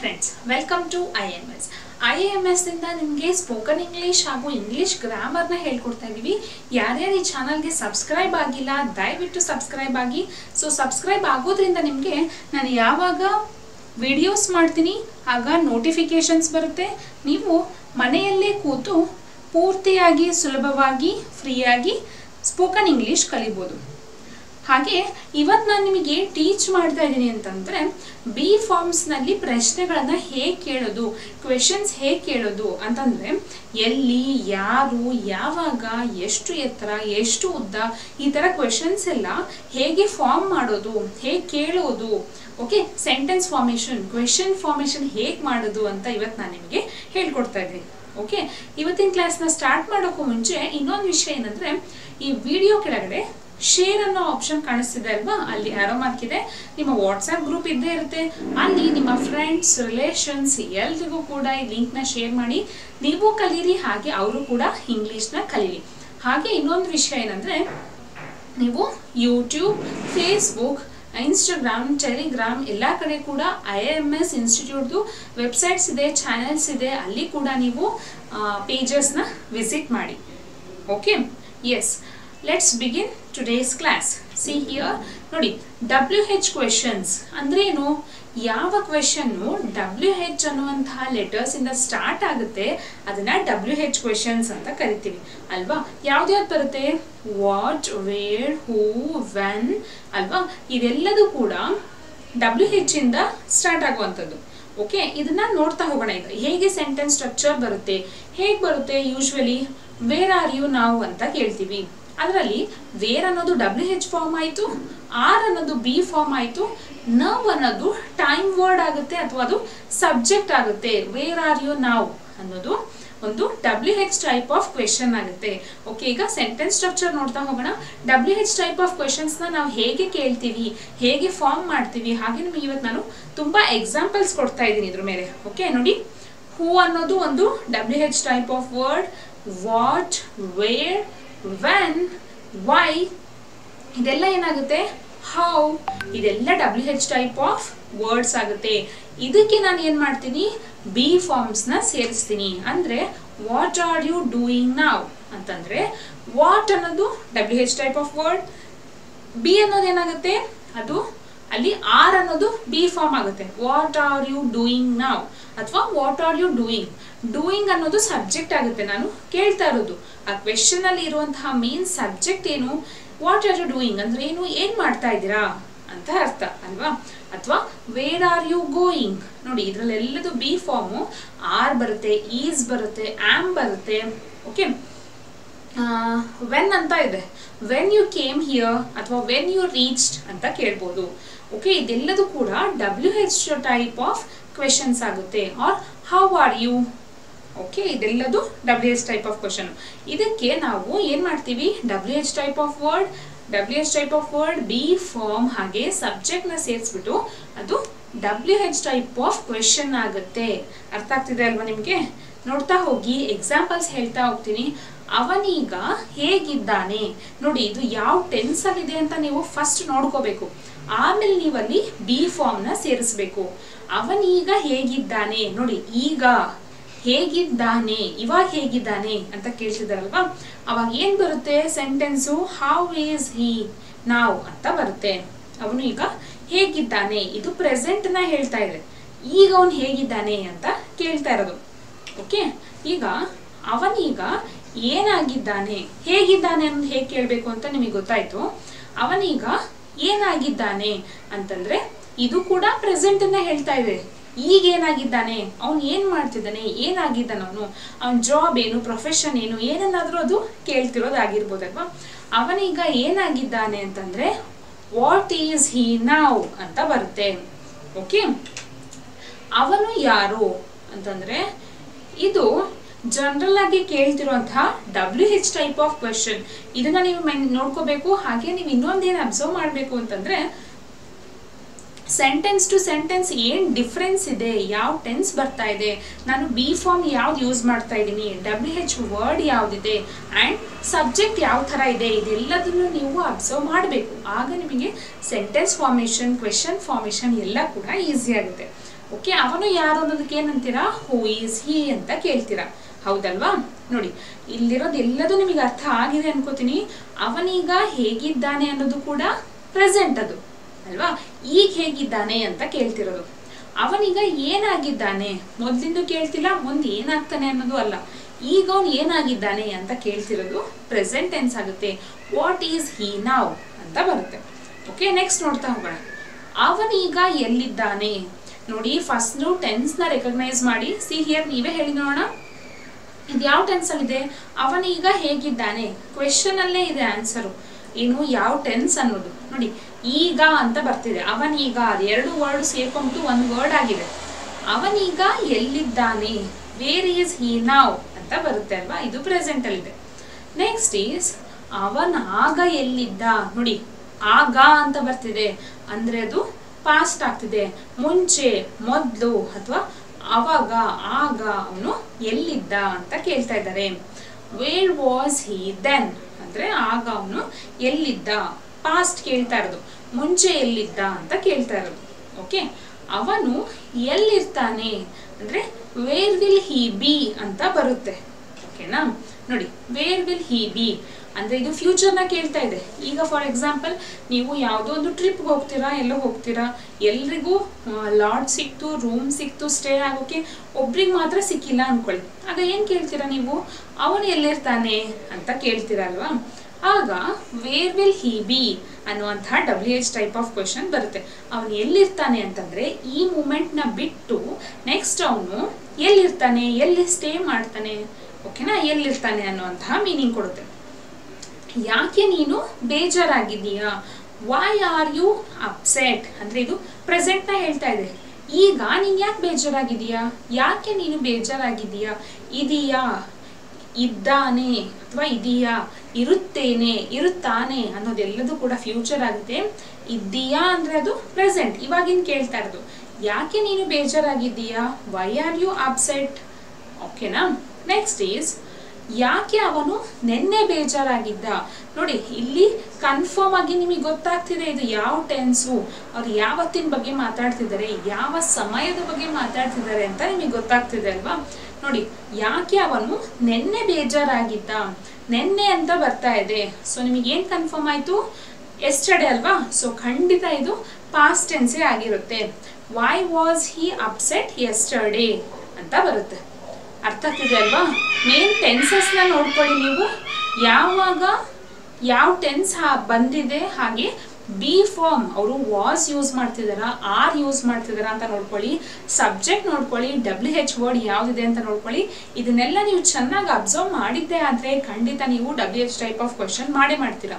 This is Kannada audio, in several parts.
friends welcome to I M S I M S ಇಂದ ನಿಮಗೆ ಸ್ಪೋಕನ್ ಇಂಗ್ಲಿಷ್ ಹಾಗೂ ಇಂಗ್ಲಿಷ್ ಗ್ರಾಮರ್ನ ಹೇಳ್ಕೊಡ್ತಾ ಇದ್ದೀವಿ ಯಾರ್ಯಾರು ಈ ಚಾನಲ್ಗೆ ಸಬ್ಸ್ಕ್ರೈಬ್ ಆಗಿಲ್ಲ ದಯವಿಟ್ಟು ಸಬ್ಸ್ಕ್ರೈಬ್ ಆಗಿ ಸೊ ಸಬ್ಸ್ಕ್ರೈಬ್ ಆಗೋದ್ರಿಂದ ನಿಮಗೆ ನಾನು ಯಾವಾಗ ವಿಡಿಯೋಸ್ ಮಾಡ್ತೀನಿ ಆಗ ನೋಟಿಫಿಕೇಶನ್ಸ್ ಬರುತ್ತೆ ನೀವು ಮನೆಯಲ್ಲೇ ಕೂತು ಪೂರ್ತಿಯಾಗಿ ಸುಲಭವಾಗಿ ಫ್ರೀಯಾಗಿ ಸ್ಪೋಕನ್ ಇಂಗ್ಲಿಷ್ ಕಲಿಬೋದು ಹಾಗೆ ಇವತ್ತು ನಾನು ನಿಮಗೆ ಟೀಚ್ ಮಾಡ್ತಾ ಇದ್ದೀನಿ ಅಂತಂದರೆ ಬಿ ಫಾರ್ಮ್ಸ್ನಲ್ಲಿ ಪ್ರಶ್ನೆಗಳನ್ನು ಹೇಗೆ ಕೇಳೋದು ಕ್ವೆಶನ್ಸ್ ಹೇಗೆ ಕೇಳೋದು ಅಂತಂದರೆ ಎಲ್ಲಿ ಯಾರು ಯಾವಾಗ ಎಷ್ಟು ಎತ್ತರ ಎಷ್ಟು ಉದ್ದ ಈ ಥರ ಕ್ವೆಶನ್ಸ್ ಎಲ್ಲ ಹೇಗೆ ಫಾರ್ಮ್ ಮಾಡೋದು ಹೇಗೆ ಕೇಳೋದು okay sentence formation question formation ಹೇಗೆ ಮಾಡೋದು ಅಂತ ಇವತ್ತು ನಾನು ನಿಮಗೆ ಹೇಳ್ಕೊಡ್ತಾ ಇದ್ದೀನಿ ಓಕೆ ಇವತ್ತಿನ ಕ್ಲಾಸ್ನ ಸ್ಟಾರ್ಟ್ ಮಾಡೋಕ್ಕೂ ಮುಂಚೆ ಇನ್ನೊಂದು ವಿಷಯ ಏನಂದರೆ ಈ ವಿಡಿಯೋ ಕೆಳಗಡೆ ಶೇರ್ ಅನ್ನೋ ಆಪ್ಷನ್ ಕಾಣಿಸ್ತಿದೆ ಅಲ್ವಾ ಅಲ್ಲಿ ಆರೋ ಮಾರ್ಕ್ ಇದೆ ನಿಮ್ಮ ವಾಟ್ಸ್ಆ್ಯಪ್ ಗ್ರೂಪ್ ಇದ್ದೇ ಇರುತ್ತೆ ಅಲ್ಲಿ ನಿಮ್ಮ ಫ್ರೆಂಡ್ಸ್ ರಿಲೇಷನ್ಸ್ ಎಲ್ರಿಗೂ ಕೂಡ ಈ ಲಿಂಕ್ನ ಶೇರ್ ಮಾಡಿ ನೀವು ಕಲೀರಿ ಹಾಗೆ ಅವರು ಕೂಡ ಇಂಗ್ಲೀಷ್ನ ಕಲೀರಿ ಹಾಗೆ ಇನ್ನೊಂದು ವಿಷಯ ಏನಂದರೆ ನೀವು ಯೂಟ್ಯೂಬ್ ಫೇಸ್ಬುಕ್ ಇನ್ಸ್ಟಾಗ್ರಾಮ್ ಟೆಲಿಗ್ರಾಮ್ ಎಲ್ಲ ಕಡೆ ಕೂಡ ಐ ಎಮ್ ಎಸ್ ಇನ್ಸ್ಟಿಟ್ಯೂಟ್ದು ವೆಬ್ಸೈಟ್ಸ್ ಇದೆ ಚಾನೆಲ್ಸ್ ಇದೆ ಅಲ್ಲಿ ಕೂಡ ನೀವು ಪೇಜಸ್ನ ವಿಸಿಟ್ ಮಾಡಿ okay yes let's begin today's class see here ನೋಡಿ ಡಬ್ಲ್ಯೂ ಹೆಚ್ ಕ್ವೆಶನ್ಸ್ ಅಂದ್ರೇನು ಯಾವ ಕ್ವೆಶನ್ನು ಡಬ್ಲ್ಯೂ ಹೆಚ್ ಅನ್ನುವಂತಹ ಲೆಟರ್ಸ್ ಇಂದ ಸ್ಟಾರ್ಟ್ ಆಗುತ್ತೆ ಅದನ್ನ ಡಬ್ಲ್ಯೂ ಹೆಚ್ ಕ್ವೆಶನ್ಸ್ ಅಂತ ಕರಿತೀವಿ ಅಲ್ವಾ ಯಾವ್ದ್ಯಾವ್ದು ಬರುತ್ತೆ ವಾಟ್ ವೇರ್ ಹೂ ವೆನ್ ಅಲ್ವಾ ಇದೆಲ್ಲದೂ ಕೂಡ ಡಬ್ಲ್ಯೂ ಹೆಚ್ ಇಂದ ಸ್ಟಾರ್ಟ್ ಆಗುವಂಥದ್ದು ಓಕೆ ಇದನ್ನ ನೋಡ್ತಾ ಹೋಗೋಣ ಈಗ ಹೇಗೆ ಸೆಂಟೆನ್ಸ್ ಸ್ಟ್ರಕ್ಚರ್ ಬರುತ್ತೆ ಹೇಗೆ ಬರುತ್ತೆ ಯೂಶ್ವಲಿ ವೇರ್ ಆರ್ ಯು ನಾವು ಅಂತ ಕೇಳ್ತೀವಿ ಅದರಲ್ಲಿ ವೇರ್ ಅನ್ನೋದು ಡಬ್ಲ್ಯೂ ಹೆಚ್ ಫಾರ್ಮ್ ಆಯಿತು ಆರ್ ಅನ್ನೋದು ಬಿ ಫಾರ್ಮ್ ಆಯಿತು ನವ್ ಅನ್ನೋದು ಟೈಮ್ ವರ್ಡ್ ಆಗುತ್ತೆ ಅಥವಾ ಅದು ಸಬ್ಜೆಕ್ಟ್ ಆಗುತ್ತೆ ವೇರ್ ಆರ್ ಯು ನಾವು ಅನ್ನೋದು ಒಂದು W H type of question ಆಗುತ್ತೆ ಓಕೆ ಈಗ ಸೆಂಟೆನ್ಸ್ ಸ್ಟ್ರಕ್ಚರ್ ನೋಡ್ತಾ ಹೋಗೋಣ ಡಬ್ಲ್ಯೂ ಹೆಚ್ ಟೈಪ್ ಆಫ್ ಕ್ವೆಶನ್ಸ್ನ ನಾವು ಹೇಗೆ ಕೇಳ್ತೀವಿ ಹೇಗೆ ಫಾರ್ಮ್ ಮಾಡ್ತೀವಿ ಹಾಗೆ ನಿಮಗೆ ಇವತ್ತು ನಾನು ತುಂಬ ಎಕ್ಸಾಂಪಲ್ಸ್ ಕೊಡ್ತಾ ಇದ್ದೀನಿ ಇದ್ರ ಮೇಲೆ ಓಕೆ ನೋಡಿ ಹೂ ಅನ್ನೋದು ಒಂದು W H type of word what where when why ಇದೆಲ್ಲ ಏನಾಗುತ್ತೆ ಹೌ ಇದೆಲ್ಲ W H type of words ಆಗುತ್ತೆ ಇದಕ್ಕೆ ನಾನು ಏನು ಮಾಡ್ತೀನಿ ಬಿ ಫಾರ್ಮ್ಸ್ನ ಸೇರಿಸ್ತೀನಿ ಅಂದರೆ ವಾಟ್ ಆರ್ ಯು ಡೂಯಿಂಗ್ ನಾವ್ ಅಂತಂದರೆ ವಾಟ್ ಅನ್ನೋದು W H type of word be ಅನ್ನೋದು ಏನಾಗುತ್ತೆ ಅದು ಅಲ್ಲಿ ಆರ್ ಅನ್ನೋದು ಬಿ ಫಾರ್ಮ್ ಆಗುತ್ತೆ ವಾಟ್ ಆರ್ ಯು ಡೂಯಿಂಗ್ ನಾವ್ ಅಥವಾ what are you doing doing ಅನ್ನೋದು ಸಬ್ಜೆಕ್ಟ್ ಆಗುತ್ತೆ ನಾನು ಕೇಳ್ತಾ ಇರೋದು ಆ ಕ್ವೆಶನ್ ಅಲ್ಲಿ ಇರುವಂತಹ ಮೇನ್ ಸಬ್ಜೆಕ್ಟ್ ಏನು ವಾಟ್ ಆರ್ ಯು ಡೂಯಿಂಗ್ ಅಂದ್ರೆ ಏನು ಏನ್ ಮಾಡ್ತಾ ಇದ್ದೀರಾ ಅಂತ ಅರ್ಥ ಅಲ್ವಾ ಅಥವಾ ವೇರ್ ಆರ್ ಯು ಗೋಯಿಂಗ್ ನೋಡಿ ಇದ್ರಲ್ಲೆಲ್ಲದು ಬಿ ಫಾರ್ಮು ಆರ್ ಬರುತ್ತೆ ಈಸ್ ಬರುತ್ತೆ ಆಮ್ ಬರುತ್ತೆ ಓಕೆ ವೆನ್ ಅಂತ ಇದೆ ವೆನ್ ಯು ಕೇಮ್ ಹಿಯರ್ ಅಥವಾ ವೆನ್ ಯು ರೀಚ್ಡ್ ಅಂತ ಕೇಳ್ಬೋದು ಓಕೆ ಇದೆಲ್ಲದೂ ಕೂಡ W H type of questions ಆಗುತ್ತೆ are how are you okay ಇದೆಲ್ಲದು W H type of question ಇದಕ್ಕೆ ನಾವು ಏನು ಮಾಡ್ತೀವಿ W H type of word W H type of word be form ಹಾಗೆ ಸಬ್ಜೆಕ್ಟ್ನ ಸೇರಿಸ್ಬಿಟ್ಟು ಅದು W H type of question ಆಗುತ್ತೆ ಅರ್ಥ ಆಗ್ತಿದೆ ಅಲ್ವಾ ನಿಮಗೆ ನೋಡ್ತಾ ಹೋಗಿ ಎಕ್ಸಾಂಪಲ್ಸ್ ಹೇಳ್ತಾ ಹೋಗ್ತೀನಿ ಅವನೀಗ ಹೇಗಿದ್ದಾನೆ ನೋಡಿ ಇದು ಯಾವ ಟೆನ್ಸ್ ಅಲ್ಲಿದೆ ಅಂತ ನೀವು ಫಸ್ಟ್ ನೋಡ್ಕೋಬೇಕು ಆಮೇಲೆ ನೀವಲ್ಲಿ ಬಿ ಫಾರ್ಮ್ನ ಸೇರಿಸ್ಬೇಕು ಅವನೀಗ ಹೇಗಿದ್ದಾನೆ ನೋಡಿ ಈಗ ಹೇಗಿದ್ದಾನೆ ಇವಾಗ ಹೇಗಿದ್ದಾನೆ ಅಂತ ಕೇಳ್ತಿದಾರಲ್ವಾ ಅವಾಗ ಏನ್ ಬರುತ್ತೆ ಸೆಂಟೆನ್ಸು ಹೌ ಈಸ್ ಹಿ ನಾವು ಅಂತ ಬರುತ್ತೆ ಅವನು ಈಗ ಹೇಗಿದ್ದಾನೆ ಇದು ಪ್ರೆಸೆಂಟ್ ನ ಹೇಳ್ತಾ ಇದೆ ಈಗ ಅವನು ಹೇಗಿದ್ದಾನೆ ಅಂತ ಕೇಳ್ತಾ ಇರೋದು ಓಕೆ ಈಗ ಅವನೀಗ ಏನಾಗಿದ್ದಾನೆ ಹೇಗಿದ್ದಾನೆ ಅನ್ನೋದು ಹೇಗೆ ಕೇಳಬೇಕು ಅಂತ ನಿಮಗೆ ಗೊತ್ತಾಯ್ತು ಅವನೀಗ ಏನಾಗಿದ್ದಾನೆ ಅಂತಂದ್ರೆ ಇದು ಕೂಡ ಪ್ರೆಸೆಂಟ್ ಅನ್ನ ಹೇಳ್ತಾ ಇದೆ ಈಗ ಏನಾಗಿದ್ದಾನೆ ಅವನು ಏನ್ ಮಾಡ್ತಿದ್ದಾನೆ ಏನಾಗಿದ್ದಾನ ಅವನು ಅವನ ಜಾಬ್ ಏನು ಪ್ರೊಫೆಷನ್ ಏನು ಏನನ್ನಾದ್ರೂ ಅದು ಕೇಳ್ತಿರೋದಾಗಿರ್ಬೋದಲ್ವಾ ಅವನೀಗ ಏನಾಗಿದ್ದಾನೆ ಅಂತಂದ್ರೆ ವಾಟ್ ಈಸ್ ಹಿ ನಾವ್ ಅಂತ ಬರುತ್ತೆ ಓಕೆ ಅವನು ಯಾರು ಅಂತಂದ್ರೆ ಇದು ಜನರಲ್ ಆಗಿ ಕೇಳ್ತಿರುವಂತಹ W H type of question ಇದನ್ನ ನೀವು ನೋಡ್ಕೋಬೇಕು ಹಾಗೆ ನೀವು ಇನ್ನೊಂದೇನು ಅಬ್ಸರ್ವ್ ಮಾಡಬೇಕು ಅಂತಂದ್ರೆ ಸೆಂಟೆನ್ಸ್ ಟು ಸೆಂಟೆನ್ಸ್ ಏನು ಡಿಫ್ರೆನ್ಸ್ ಇದೆ ಯಾವ ಟೆನ್ಸ್ ಬರ್ತಾ ಇದೆ ನಾನು ಬಿ ಫಾರ್ಮ್ ಯಾವ್ದು ಯೂಸ್ ಮಾಡ್ತಾ ಇದ್ದೀನಿ ಡಬ್ಲ್ಯೂ ಹೆಚ್ ವರ್ಡ್ ಯಾವುದಿದೆ ಆ್ಯಂಡ್ ಸಬ್ಜೆಕ್ಟ್ ಯಾವ ಥರ ಇದೆ ಇದೆಲ್ಲದನ್ನು ನೀವು ಅಬ್ಸರ್ವ್ ಮಾಡಬೇಕು ಆಗ ನಿಮಗೆ ಸೆಂಟೆನ್ಸ್ ಫಾರ್ಮೇಷನ್ ಕ್ವೆಶನ್ ಫಾರ್ಮೇಷನ್ ಎಲ್ಲ ಕೂಡ ಈಸಿ ಆಗುತ್ತೆ ಓಕೆ ಅವನು ಯಾರು ಅನ್ನೋದಕ್ಕೆ ಏನಂತೀರಾ ಹೂ ಈಸ್ ಹಿ ಅಂತ ಕೇಳ್ತೀರಾ ಹೌದಲ್ವಾ ನೋಡಿ ಇಲ್ಲಿರೋದು ಎಲ್ಲದೂ ನಿಮಗೆ ಅರ್ಥ ಆಗಿದೆ ಅನ್ಕೋತೀನಿ ಅವನೀಗ ಹೇಗಿದ್ದಾನೆ ಅನ್ನೋದು ಕೂಡ ಪ್ರೆಸೆಂಟ್ ಅದು ಅಲ್ವಾ ಈಗ ಹೇಗಿದ್ದಾನೆ ಅಂತ ಕೇಳ್ತಿರೋದು ಅವನೀಗ ಏನಾಗಿದ್ದಾನೆ ಮೊದ್ಲಿಂದು ಕೇಳ್ತಿಲ್ಲ ಮುಂದೆ ಏನಾಗ್ತಾನೆ ಅನ್ನೋದು ಅಲ್ಲ ಈಗ ಅವನು ಏನಾಗಿದ್ದಾನೆ ಅಂತ ಕೇಳ್ತಿರೋದು ಪ್ರೆಸೆಂಟ್ ಟೆನ್ಸ್ ಆಗುತ್ತೆ ವಾಟ್ ಈಸ್ ಹಿ ನಾವ್ ಅಂತ ಬರುತ್ತೆ ಓಕೆ ನೆಕ್ಸ್ಟ್ ನೋಡ್ತಾ ಹೋಗೋಣ ಅವನೀಗ ಎಲ್ಲಿದ್ದಾನೆ ನೋಡಿ ಫಸ್ಟ್ ಟೆನ್ಸ್ ನ ರೆಕಗ್ನೈಸ್ ಮಾಡಿ ಸಿ ಹಿಯರ್ ನೀವೇ ಹೇಳಿ ನೋಡೋಣ ಇದು ಯಾವ ಟೆನ್ಸ್ ಅಲ್ಲಿದೆ ಅವನೀಗ ಹೇಗಿದ್ದಾನೆ ಕ್ವೆಶನ್ ಅಲ್ಲೇ ಇದೆ ಆನ್ಸರು ಏನು ಯಾವ ಟೆನ್ಸ್ ಅನ್ನೋದು ನೋಡಿ ಈಗ ಅಂತ ಬರ್ತಿದೆ ಅವನೀಗ ಅದು ಎರಡು ವರ್ಡ್ ಸೇರ್ಕೊಂಡ್ಬಿಟ್ಟು ಒಂದು ವರ್ಡ್ ಆಗಿದೆ ಅವನೀಗ ಎಲ್ಲಿದ್ದಾನೆ ವೇರ್ ಈಸ್ ಹಿ ನಾವ್ ಅಂತ ಬರುತ್ತೆ ಅಲ್ವಾ ಇದು ಪ್ರೆಸೆಂಟ್ ಅಲ್ಲಿದೆ ನೆಕ್ಸ್ಟ್ ಈಸ್ ಅವನ ಆಗ ಎಲ್ಲಿದ್ದ ನೋಡಿ ಆಗ ಅಂತ ಬರ್ತಿದೆ ಅಂದ್ರೆ ಅದು ಪಾಸ್ಟ್ ಆಗ್ತಿದೆ ಮುಂಚೆ ಮೊದಲು ಅಥವಾ ಅವಾಗ ಆಗ ಅವನು ಎಲ್ಲಿದ್ದ ಅಂತ ಕೇಳ್ತಾ ಇದ್ದಾರೆ ವೇರ್ ವಾಸ್ ಹಿ ದೆನ್ ಅಂದ್ರೆ ಆಗ ಅವನು ಎಲ್ಲಿದ್ದ ಪಾಸ್ಟ್ ಕೇಳ್ತಾ ಇರೋದು ಮುಂಚೆ ಎಲ್ಲಿದ್ದ ಅಂತ ಕೇಳ್ತಾ ಇರೋದು ಓಕೆ ಅವನು ಎಲ್ಲಿರ್ತಾನೆ ಅಂದ್ರೆ ವೇರ್ ವಿಲ್ ಹಿ ಬಿ ಅಂತ ಬರುತ್ತೆ ಓಕೆನಾ ನೋಡಿ ವೇರ್ ವಿಲ್ ಹಿ ಬಿ ಅಂದ್ರೆ ಇದು ಫ್ಯೂಚರ್ನ ಕೇಳ್ತಾ ಇದೆ ಈಗ ಫಾರ್ ಎಕ್ಸಾಂಪಲ್ ನೀವು ಯಾವುದೋ ಒಂದು ಟ್ರಿಪ್ಗೆ ಹೋಗ್ತೀರಾ ಎಲ್ಲೋ ಹೋಗ್ತೀರಾ ಎಲ್ರಿಗೂ ಲಾಡ್ ಸಿಕ್ತು ರೂಮ್ ಸಿಕ್ತು ಸ್ಟೇ ಆಗೋಕೆ ಒಬ್ರಿಗೆ ಮಾತ್ರ ಸಿಕ್ಕಿಲ್ಲ ಅನ್ಕೊಳ್ಳಿ ಆಗ ಏನ್ ಕೇಳ್ತೀರಾ ನೀವು ಅವನು ಎಲ್ಲಿರ್ತಾನೆ ಅಂತ ಕೇಳ್ತೀರಾ ಅಲ್ವಾ ಆಗ ವೇರ್ ವಿಲ್ ಹಿ ಬಿ ಅನ್ನುವಂತಹ W H type of question ಬರುತ್ತೆ ಅವನು ಎಲ್ಲಿರ್ತಾನೆ ಅಂತಂದ್ರೆ ಈ ಮೂಮೆಂಟ್ನ ಬಿಟ್ಟು ನೆಕ್ಸ್ಟ್ ಅವನು ಎಲ್ಲಿರ್ತಾನೆ ಎಲ್ಲಿ ಸ್ಟೇ ಮಾಡ್ತಾನೆ ಓಕೆನಾ ಎಲ್ಲಿರ್ತಾನೆ ಅನ್ನುವಂತಹ ಮೀನಿಂಗ್ ಕೊಡುತ್ತೆ ಯಾಕೆ ನೀನು ಬೇಜಾರಾಗಿದ್ದೀಯಾ ವೈ ಆರ್ ಯು ಅಪ್ಸೆಟ್ ಅಂದ್ರೆ ಇದು ಪ್ರೆಸೆಂಟ್ ನ ಹೇಳ್ತಾ ಇದೆ ಈಗ ನೀನ್ ಯಾಕೆ ಬೇಜಾರಾಗಿದೀಯಾ ಯಾಕೆ ನೀನು ಬೇಜಾರಾಗಿದೀಯಾ ಇದೀಯಾ ಇದ್ದಾನೆ ಅಥವಾ ಇದೀಯಾ ಇರುತ್ತೇನೆ ಇರುತ್ತಾನೆ ಅನ್ನೋದೆಲ್ಲದೂ ಕೂಡ ಫ್ಯೂಚರ್ ಆಗಿದೆ ಇದ್ದೀಯಾ ಅಂದ್ರೆ ಅದು ಪ್ರೆಸೆಂಟ್ ಇವಾಗಿನ ಕೇಳ್ತಾ ಇರೋದು ಯಾಕೆ ನೀನು ಬೇಜಾರಾಗಿದ್ದೀಯಾ ವೈ ಆರ್ ಯು ಅಪ್ಸೆಟ್ ಓಕೆನಾ ನೆಕ್ಸ್ಟ್ ಈಸ್ ಯಾಕೆ ಅವನು ನೆನ್ನೆ ಬೇಜಾರಾಗಿದ್ದ ನೋಡಿ ಇಲ್ಲಿ ಕನ್ಫರ್ಮ್ ಆಗಿ ನಿಮಗೆ ಗೊತ್ತಾಗ್ತಿದೆ ಇದು ಯಾವ ಟೆನ್ಸು ಅವ್ರು ಯಾವತ್ತಿನ ಬಗ್ಗೆ ಮಾತಾಡ್ತಿದ್ದಾರೆ ಯಾವ ಸಮಯದ ಬಗ್ಗೆ ಮಾತಾಡ್ತಿದ್ದಾರೆ ಅಂತ ನಿಮಗೆ ಗೊತ್ತಾಗ್ತಿದೆ ಅಲ್ವಾ ನೋಡಿ ಯಾಕೆ ಅವನು ನೆನ್ನೆ ಬೇಜಾರಾಗಿದ್ದ ನೆನ್ನೆ ಅಂತ ಬರ್ತಾ ಇದೆ ಸೊ ನಿಮಗೆ ಏನ್ ಕನ್ಫರ್ಮ್ ಆಯ್ತು ಎಸ್ಟರ್ಡೇ ಅಲ್ವಾ ಸೊ ಖಂಡಿತ ಇದು ಪಾಸ್ಟ್ ಟೆನ್ಸೇ ಆಗಿರುತ್ತೆ why was he upset yesterday ಅಂತ ಬರುತ್ತೆ ಅರ್ಥ ಆಗ್ತಿದೆ ಅಲ್ವಾ ಮೇನ್ ಟೆನ್ಸಸ್ನ ನೋಡ್ಕೊಳ್ಳಿ ನೀವು ಯಾವಾಗ ಯಾವ ಟೆನ್ಸ್ ಬಂದಿದೆ ಹಾಗೆ ಬಿ ಫಾರ್ಮ್ ಅವರು ವಾಸ್ ಯೂಸ್ ಮಾಡ್ತಿದಾರ ಆರ್ ಯೂಸ್ ಮಾಡ್ತಿದಾರ ಅಂತ ನೋಡ್ಕೊಳ್ಳಿ ಸಬ್ಜೆಕ್ಟ್ ನೋಡ್ಕೊಳ್ಳಿ ಡಬ್ಲ್ಯೂ ಹೆಚ್ ವರ್ಡ್ ಯಾವ್ದಿದೆ ಅಂತ ನೋಡ್ಕೊಳ್ಳಿ ಇದನ್ನೆಲ್ಲ ನೀವು ಚೆನ್ನಾಗಿ ಅಬ್ಸರ್ವ್ ಮಾಡಿದ್ದೆ ಆದ್ರೆ ಖಂಡಿತ ನೀವು W H type of question ಮಾಡೇ ಮಾಡ್ತೀರಾ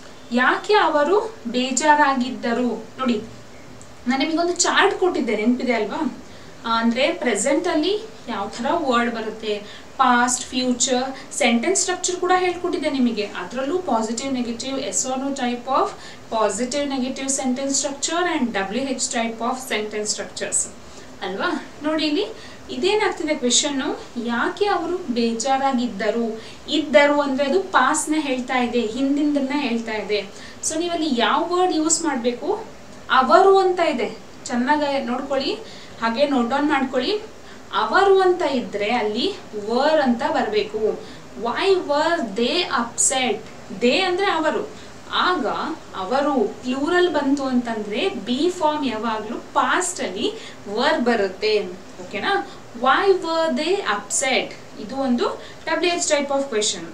ಯಾಕೆ ಅವರು ಬೇಜಾರಾಗಿದ್ದರು ನೋಡಿ ನಾನು ನಿಮಗೊಂದು ಚಾರ್ಟ್ ಕೊಟ್ಟಿದ್ದೆ ನೆನಪಿದೆ ಅಲ್ವಾ ಅಂದರೆ ಪ್ರೆಸೆಂಟಲ್ಲಿ ಯಾವ ಥರ ವರ್ಡ್ ಬರುತ್ತೆ ಪಾಸ್ಟ್ ಫ್ಯೂಚರ್ ಸೆಂಟೆನ್ಸ್ ಸ್ಟ್ರಕ್ಚರ್ ಕೂಡ ಹೇಳ್ಕೊಟ್ಟಿದ್ದೆ ನಿಮಗೆ ಅದರಲ್ಲೂ positive negative yes or type of positive negative sentence structure and W H type of sentence structures ಅಲ್ವಾ ನೋಡಿ ಇಲ್ಲಿ ಇದೇನಾಗ್ತಿದೆ ಕ್ವೆಶನ್ನು ಯಾಕೆ ಅವರು ಬೇಜಾರಾಗಿದ್ದರು ಇದ್ದರು ಅಂದರೆ ಅದು ಪಾಸ್ನ ಹೇಳ್ತಾ ಇದೆ ಹಿಂದಿಂದನ್ನ ಹೇಳ್ತಾ ಇದೆ ಸೊ ನೀವಲ್ಲಿ ಯಾವ ವರ್ಡ್ ಯೂಸ್ ಮಾಡಬೇಕು ಅವರು ಅಂತ ಇದೆ ಚೆನ್ನಾಗಿ ನೋಡ್ಕೊಳ್ಳಿ ಹಾಗೆ ನೋಟ್ ಡೌನ್ ಮಾಡ್ಕೊಳ್ಳಿ ಅವರು ಅಂತ ಇದ್ರೆ ಅಲ್ಲಿ ವರ್ ಅಂತ ಬರಬೇಕು why were they upset they ಅಂದ್ರೆ ಅವರು ಆಗ ಅವರು ಪ್ಲೂರಲ್ ಬಂತು ಅಂತಂದ್ರೆ ಬಿ ಫಾರ್ಮ್ ಯಾವಾಗಲೂ ಪಾಸ್ಟ್ ಅಲ್ಲಿ ವರ್ ಬರುತ್ತೆ ಓಕೆನಾ ವೈ ವರ್ ದೇ ಅಪ್ಸೆಟ್ ಇದು ಒಂದು W H type of question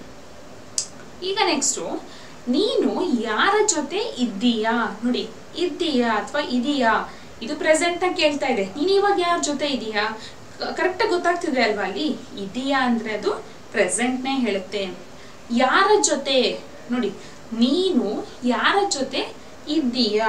ಈಗ ನೆಕ್ಸ್ಟು ನೀನು ಯಾರ ಜೊತೆ ಇದ್ದೀಯಾ ನೋಡಿ ಇದ್ದೀಯಾ ಅಥವಾ ಇದೀಯಾ ಇದು ಪ್ರೆಸೆಂಟ್ ಆಗಿ ಕೇಳ್ತಾ ಇದೆ ನೀನು ಇವಾಗ ಯಾರ ಜೊತೆ ಇದೀಯಾ ಕರೆಕ್ಟಾಗಿ ಗೊತ್ತಾಗ್ತಿದೆ ಅಲ್ವಾ ಅಲ್ಲಿ ಇದೀಯಾ ಅಂದ್ರೆ ಅದು ಪ್ರೆಸೆಂಟ್ನೇ ಹೇಳುತ್ತೆ ಯಾರ ಜೊತೆ ನೋಡಿ ನೀನು ಯಾರ ಜೊತೆ ಇದ್ದೀಯಾ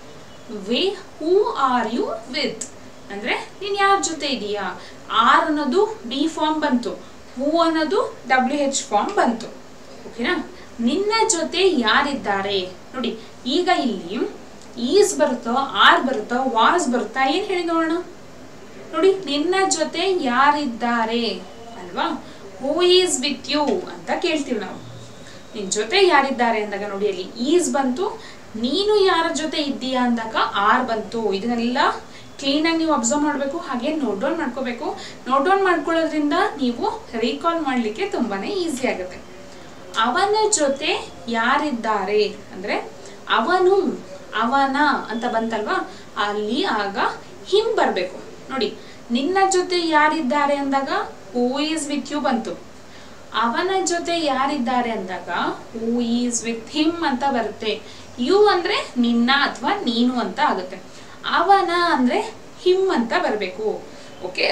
ವೇ ಹೂ ಆರ್ ಯು ವಿತ್ ಅಂದ್ರೆ ನೀನು ಯಾರ ಜೊತೆ ಇದೀಯಾ ಆರ್ ಅನ್ನೋದು ಬಿ ಫಾರ್ಮ್ ಬಂತು ಹೂ ಅನ್ನೋದು ಡಬ್ಲ್ಯೂ ಹೆಚ್ ಫಾರ್ಮ್ ಬಂತು ಓಕೆನಾ ನಿನ್ನ ಜೊತೆ ಯಾರಿದ್ದಾರೆ ನೋಡಿ ಈಗ ಇಲ್ಲಿ ಈಸ್ ಬರುತ್ತೋ ಆರ್ ಬರುತ್ತೋ ವಾಸ್ ಬರುತ್ತಾ ಏನ್ ಹೇಳಿ ನೋಡೋಣ ನೋಡಿ ನಿನ್ನ ಜೊತೆ ಯಾರಿದ್ದಾರೆ ಅಲ್ವಾ ಹೂ ಈಸ್ ವಿತ್ ಯು ಅಂತ ಕೇಳ್ತೀವಿ ನಾವು ನಿನ್ ಜೊತೆ ಯಾರಿದ್ದಾರೆ ಅಂದಾಗ ನೋಡಿ ಅಲ್ಲಿ ಈಸ್ ಬಂತು ನೀನು ಯಾರ ಜೊತೆ ಇದ್ದೀಯಾ ಅಂದಾಗ ಆರ್ ಬಂತು ಇದನ್ನೆಲ್ಲ ಕ್ಲೀನಾಗಿ ನೀವು ಅಬ್ಸರ್ವ್ ಮಾಡಬೇಕು ಹಾಗೆ ನೋಟ್ ಡೌನ್ ಮಾಡ್ಕೋಬೇಕು ನೋಟ್ ಡೌನ್ ಮಾಡ್ಕೊಳ್ಳೋದ್ರಿಂದ ನೀವು ರೀಕಾಲ್ ಮಾಡಲಿಕ್ಕೆ ತುಂಬಾನೇ ಈಸಿ ಆಗುತ್ತೆ ಅವನ ಜೊತೆ ಯಾರಿದ್ದಾರೆ ಅಂದ್ರೆ ಅವನು ಅವನ ಅಂತ ಬಂತಲ್ವಾ ಅಲ್ಲಿ ಆಗ ಹಿಮ್ ಬರಬೇಕು ನೋಡಿ ನಿನ್ನ ಜೊತೆ ಯಾರಿದ್ದಾರೆ ಅಂದಾಗ ಹೂ ಈಸ್ ವಿತ್ ಯು ಬಂತು ಅವನ ಜೊತೆ ಯಾರಿದ್ದಾರೆ ಅಂದಾಗ ಹೂ ಈಸ್ ವಿತ್ ಹಿಮ್ ಅಂತ ಬರುತ್ತೆ ಯು ಅಂದ್ರೆ ನಿನ್ನ ಅಥವಾ ನೀನು ಅಂತ ಆಗುತ್ತೆ ಅವನ ಅಂದ್ರೆ ಹಿಮ್ ಅಂತ ಬರಬೇಕು ಓಕೆ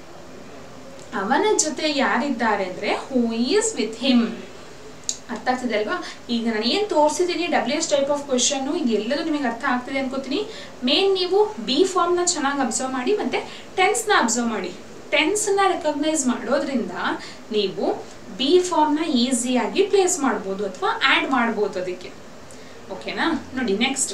ಅವನ ಜೊತೆ ಯಾರಿದ್ದಾರೆ ಅಂದ್ರೆ ಹೂ ಈಸ್ ವಿತ್ ಹಿಮ್ ಅರ್ಥ ಆಗ್ತಿದೆ ಅಲ್ವಾ ಈಗ ನಾನು ಏನು ತೋರಿಸಿದ್ದೀನಿ W S type of question ಈಗ ಎಲ್ಲದೂ ನಿಮಗೆ ಅರ್ಥ ಆಗ್ತಿದೆ ಅನ್ಕೋತೀನಿ ಮೇನ್ ನೀವು ಬಿ ಫಾರ್ಮ್ನ ಚೆನ್ನಾಗಿ ಅಬ್ಸರ್ವ್ ಮಾಡಿ ಮತ್ತೆ ಟೆನ್ಸ್ನ ಅಬ್ಸರ್ವ್ ಮಾಡಿ ಟೆನ್ಸ್ನ ರೆಕಗ್ನೈಸ್ ಮಾಡೋದ್ರಿಂದ ನೀವು ಬಿ ಫಾರ್ಮ್ನ ಈಸಿಯಾಗಿ ಪ್ಲೇಸ್ ಮಾಡ್ಬೋದು ಅಥವಾ ಆ್ಯಡ್ ಮಾಡ್ಬೋದು ಅದಕ್ಕೆ ಓಕೆನಾ ನೋಡಿ next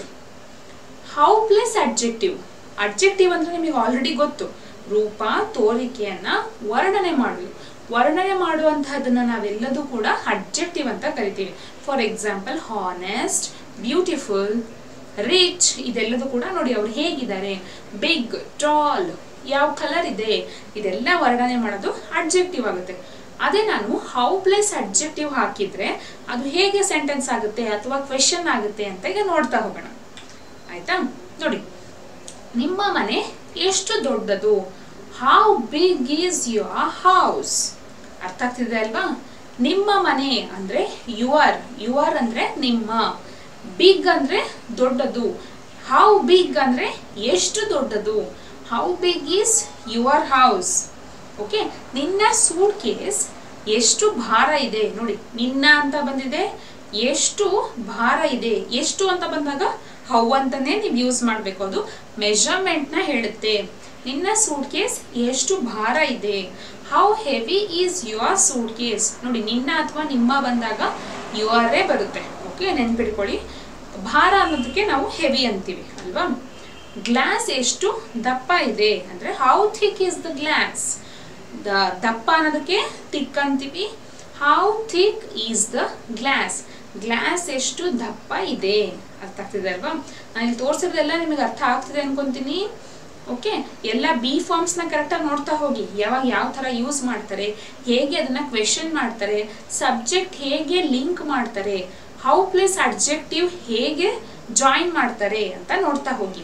how plus adjective adjective ಅಂದ್ರೆ ನಿಮಗೆ ಆಲ್ರೆಡಿ ಗೊತ್ತು ರೂಪ ತೋರಿಕೆಯನ್ನ ವರ್ಣನೆ ಮಾಡುವುದು ವರ್ಣನೆ ಮಾಡುವಂತಹದನ್ನ ನಾವೆಲ್ಲದೂ ಕೂಡ ಅಡ್ಜೆಕ್ಟಿವ್ ಅಂತ ಕರಿತೀವಿ for example honest beautiful rich ಇದೆಲ್ಲದೂ ಕೂಡ ನೋಡಿ ಅವ್ರು ಹೇಗಿದ್ದಾರೆ ಬಿಗ್ ಟಾಲ್ ಯಾವ ಕಲರ್ ಇದೆ ಇದೆಲ್ಲ ವರ್ಣನೆ ಮಾಡೋದು ಅಡ್ಜೆಕ್ಟಿವ್ ಆಗುತ್ತೆ ಅದೇ ನಾನು ಹೌ ಪ್ಲಸ್ ಅಡ್ಜೆಕ್ಟಿವ್ ಹಾಕಿದ್ರೆ ಅದು ಹೇಗೆ ಸೆಂಟೆನ್ಸ್ ಆಗುತ್ತೆ ಅಥವಾ ಕ್ವೆಶನ್ ಆಗುತ್ತೆ ಅಂತ ಈಗ ನೋಡ್ತಾ ಹೋಗೋಣ ಆಯ್ತಾ ನೋಡಿ ನಿಮ್ಮ ಮನೆ ಎಷ್ಟು ದೊಡ್ಡದು how big is your house ಅರ್ಥ ಆಗ್ತಿದೆ ಅಲ್ವಾ ನಿಮ್ಮ ಮನೆ ಅಂದ್ರೆ ಯುವರ್ ಯುವರ್ ಅಂದ್ರೆ ನಿಮ್ಮ ಬಿಗ್ ಅಂದ್ರೆ ದೊಡ್ಡದು ಹೌ ಬಿಗ್ ಅಂದ್ರೆ ಎಷ್ಟು ದೊಡ್ಡದು how big is your house okay ನಿನ್ನ ಸೂಟ್ ಕೇಸ್ ಎಷ್ಟು ಭಾರ ಇದೆ ನೋಡಿ ನಿನ್ನ ಅಂತ ಬಂದಿದೆ ಎಷ್ಟು ಭಾರ ಇದೆ ಎಷ್ಟು ಅಂತ ಬಂದಾಗ ಹೌ ಅಂತಾನೆ ನೀವು ಯೂಸ್ ಮಾಡಬೇಕು ಅದು ಮೆಷರ್ಮೆಂಟ್ ನ ಹೇಳುತ್ತೆ ನಿನ್ನ ಸೂಟ್ ಕೇಸ್ ಎಷ್ಟು ಭಾರ ಇದೆ how heavy is your suitcase ನೋಡಿ ನಿನ್ನ ಅಥವಾ ನಿಮ್ಮ ಬಂದಾಗ ಯುವರೇ ಬರುತ್ತೆ ಓಕೆ ನೆನ್ಪಿಟ್ಕೊಳ್ಳಿ ಭಾರ ಅನ್ನೋದಕ್ಕೆ ನಾವು ಹೆವಿ ಅಂತೀವಿ ಅಲ್ವಾ ಗ್ಲಾಸ್ ಎಷ್ಟು ದಪ್ಪ ಇದೆ ಅಂದ್ರೆ how thick is the glass the ದಪ್ಪ ಅನ್ನೋದಕ್ಕೆ ಥಿಕ್ ಅಂತೀವಿ how thick is the glass glass ಎಷ್ಟು ದಪ್ಪ ಇದೆ ಅರ್ಥ ಆಗ್ತಿದೆ ಅಲ್ವಾ ನಾನು ಇಲ್ಲಿ ತೋರಿಸಿರೋದೆಲ್ಲ ನಿಮಗೆ ಅರ್ಥ ಆಗ್ತಿದೆ ಅನ್ಕೊಂತೀನಿ ಓಕೆ ಎಲ್ಲ ಬಿ ಫಾರ್ಮ್ಸ್ನ ಕರೆಕ್ಟಾಗಿ ನೋಡ್ತಾ ಹೋಗಿ ಯಾವಾಗ ಯಾವ ಥರ ಯೂಸ್ ಮಾಡ್ತಾರೆ ಹೇಗೆ ಅದನ್ನ ಕ್ವೆಶನ್ ಮಾಡ್ತಾರೆ ಸಬ್ಜೆಕ್ಟ್ ಹೇಗೆ ಲಿಂಕ್ ಮಾಡ್ತಾರೆ ಹೌ ಪ್ಲಸ್ ಅಡ್ಜೆಕ್ಟಿವ್ ಹೇಗೆ ಜಾಯಿನ್ ಮಾಡ್ತಾರೆ ಅಂತ ನೋಡ್ತಾ ಹೋಗಿ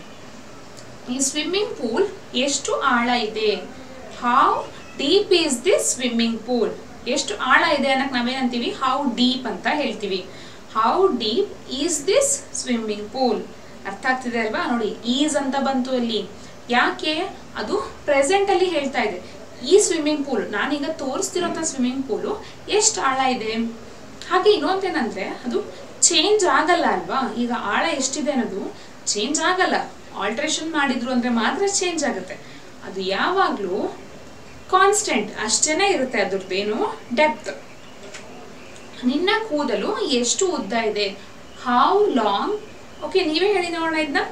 ಈ ಸ್ವಿಮ್ಮಿಂಗ್ ಪೂಲ್ ಎಷ್ಟು ಆಳ ಇದೆ how deep is this swimming pool ಎಷ್ಟು ಆಳ ಇದೆ ಅನ್ನಕ್ ನಾವೇನಂತೀವಿ ಹೌ ಡೀಪ್ ಅಂತ ಹೇಳ್ತೀವಿ how deep is this swimming pool ಅರ್ಥ ಆಗ್ತಿದೆ ಅಲ್ವಾ ನೋಡಿ ಈಸ್ ಅಂತ ಬಂತು ಅಲ್ಲಿ ಯಾಕೆ ಅದು ಪ್ರೆಸೆಂಟ್ ಅಲ್ಲಿ ಹೇಳ್ತಾ ಇದೆ ಈ ಸ್ವಿಮ್ಮಿಂಗ್ ಪೂಲ್ ನಾನೀಗ ತೋರಿಸ್ತಿರೋಂಥ ಸ್ವಿಮ್ಮಿಂಗ್ ಪೂಲು ಎಷ್ಟು ಆಳ ಇದೆ ಹಾಗೆ ಇನ್ನೊಂದೇನಂದ್ರೆ ಅದು ಚೇಂಜ್ ಆಗಲ್ಲ ಅಲ್ವಾ ಈಗ ಆಳ ಎಷ್ಟಿದೆ ಅನ್ನೋದು ಚೇಂಜ್ ಆಗಲ್ಲ ಆಲ್ಟ್ರೇಷನ್ ಮಾಡಿದ್ರು ಅಂದ್ರೆ ಮಾತ್ರ ಚೇಂಜ್ ಆಗುತ್ತೆ ಅದು ಯಾವಾಗಲೂ ಕಾನ್ಸ್ಟೆಂಟ್ ಅಷ್ಟೇನೆ ಇರುತ್ತೆ ಅದ್ರದ್ದೇನು ಡೆಪ್ತ್ ನಿನ್ನ ಕೂದಲು ಎಷ್ಟು ಉದ್ದ ಇದೆ ಹೌ ಲಾಂಗ್ ಓಕೆ ನೀವೇ ಹೇಳಿ ನೋಡೋಣ ಇದನ್ನ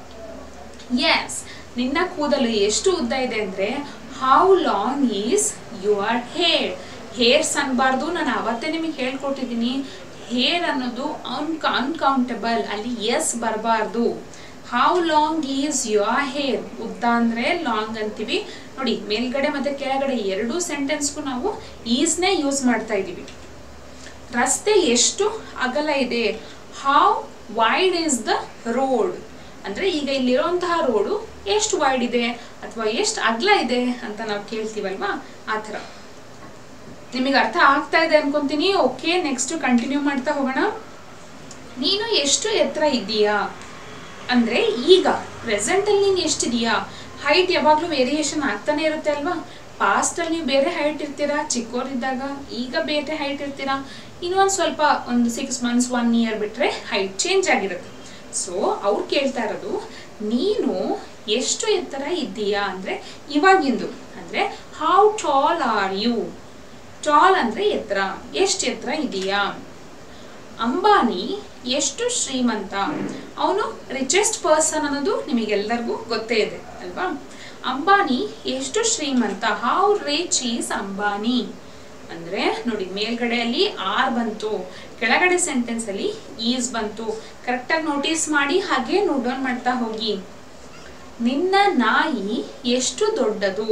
ಎಸ್ ನಿನ್ನ ಕೂದಲು ಎಷ್ಟು ಉದ್ದ ಇದೆ ಅಂದ್ರೆ how long is your hair hairs ಅನ್ಬಾರ್ದು ನಾನು ಅವತ್ತೇ ನಿಮಗೆ ಹೇಳ್ಕೊಟ್ಟಿದ್ದೀನಿ ಹೇರ್ ಅನ್ನೋದು ಅನ್ಕ ಅನ್ಕೌಂಟಬಲ್ ಅಲ್ಲಿ ಎಸ್ ಬರಬಾರ್ದು how long is your hair ಉದ್ದ ಅಂದ್ರೆ ಲಾಂಗ್ ಅಂತೀವಿ ನೋಡಿ ಮೇಲ್ಗಡೆ ಮತ್ತೆ ಕೆಳಗಡೆ ಎರಡೂ ಸೆಂಟೆನ್ಸ್ಗೂ ನಾವು ಈಸ್ನೇ ಯೂಸ್ ಮಾಡ್ತಾ ಇದ್ದೀವಿ ರಸ್ತೆ ಎಷ್ಟು ಅಗಲ ಇದೆ how wide is the road ಅಂದ್ರೆ ಈಗ ಇಲ್ಲಿರುವಂತಹ ರೋಡು ಎಷ್ಟು ವೈಡ್ ಇದೆ ಅಥವಾ ಎಷ್ಟು ಅಗಲ ಇದೆ ಅಂತ ನಾವು ಕೇಳ್ತೀವಲ್ವಾ ಆ ಥರ ನಿಮಗೆ ಅರ್ಥ ಆಗ್ತಾ ಇದೆ ಅನ್ಕೊಂತೀನಿ ಓಕೆ ನೆಕ್ಸ್ಟ್ ಕಂಟಿನ್ಯೂ ಮಾಡ್ತಾ ಹೋಗೋಣ ನೀನು ಎಷ್ಟು ಎತ್ತರ ಇದ್ದೀಯಾ ಅಂದ್ರೆ ಈಗ ಪ್ರೆಸೆಂಟ್ ಅಲ್ಲಿ ನೀನು ಎಷ್ಟಿದೀಯಾ ಹೈಟ್ ಯಾವಾಗ್ಲೂ ವೇರಿಯೇಷನ್ ಆಗ್ತಾನೆ ಇರುತ್ತೆ ಅಲ್ವಾ ಪಾಸ್ಟ್ ಅಲ್ಲಿ ನೀವು ಬೇರೆ ಹೈಟ್ ಇರ್ತೀರಾ ಚಿಕ್ಕವರಿದ್ದಾಗ ಈಗ ಬೇರೆ ಹೈಟ್ ಇರ್ತೀರಾ ಇನ್ನೊಂದು ಸ್ವಲ್ಪ ಒಂದು ಸಿಕ್ಸ್ ಮಂತ್ಸ್ ಒನ್ ಇಯರ್ ಬಿಟ್ರೆ ಹೈಟ್ ಚೇಂಜ್ ಆಗಿರುತ್ತೆ ಸೊ ಅವ್ರು ಕೇಳ್ತಾ ಇರೋದು ನೀನು ಎಷ್ಟು ಎತ್ತರ ಇದ್ದೀಯಾ ಅಂದ್ರೆ ಇವಾಗಿಂದು ಅಂದ್ರೆ how tall are you tall ಅಂದ್ರೆ ಎತ್ತರ ಎಷ್ಟು ಎತ್ತರ ಇದೆಯಾ ಅಂಬಾನಿ ಎಷ್ಟು ಶ್ರೀಮಂತ ಅವನು ರಿಚೆಸ್ಟ್ ಪರ್ಸನ್ ಅನ್ನೋದು ನಿಮಗೆಲ್ಲರಿಗೂ ಗೊತ್ತೇ ಇದೆ ಅಲ್ವಾ ಅಂಬಾನಿ ಎಷ್ಟು ಶ್ರೀಮಂತ ಹೌ ರಿಚ್ ಈಸ್ ಅಂಬಾನಿ ಅಂದ್ರೆ ನೋಡಿ ಮೇಲ್ಗಡೆಯಲ್ಲಿ ಆರ್ ಬಂತು ಕೆಳಗಡೆ ಸೆಂಟೆನ್ಸ್ ಅಲ್ಲಿ ಈಸ್ ಬಂತು ಕರೆಕ್ಟಾಗಿ ನೋಟಿಸ್ ಮಾಡಿ ಹಾಗೆ ನೋಟ್ ಡೌನ್ ಮಾಡ್ತಾ ಹೋಗಿ ನಿನ್ನ ನಾಯಿ ಎಷ್ಟು ದೊಡ್ಡದು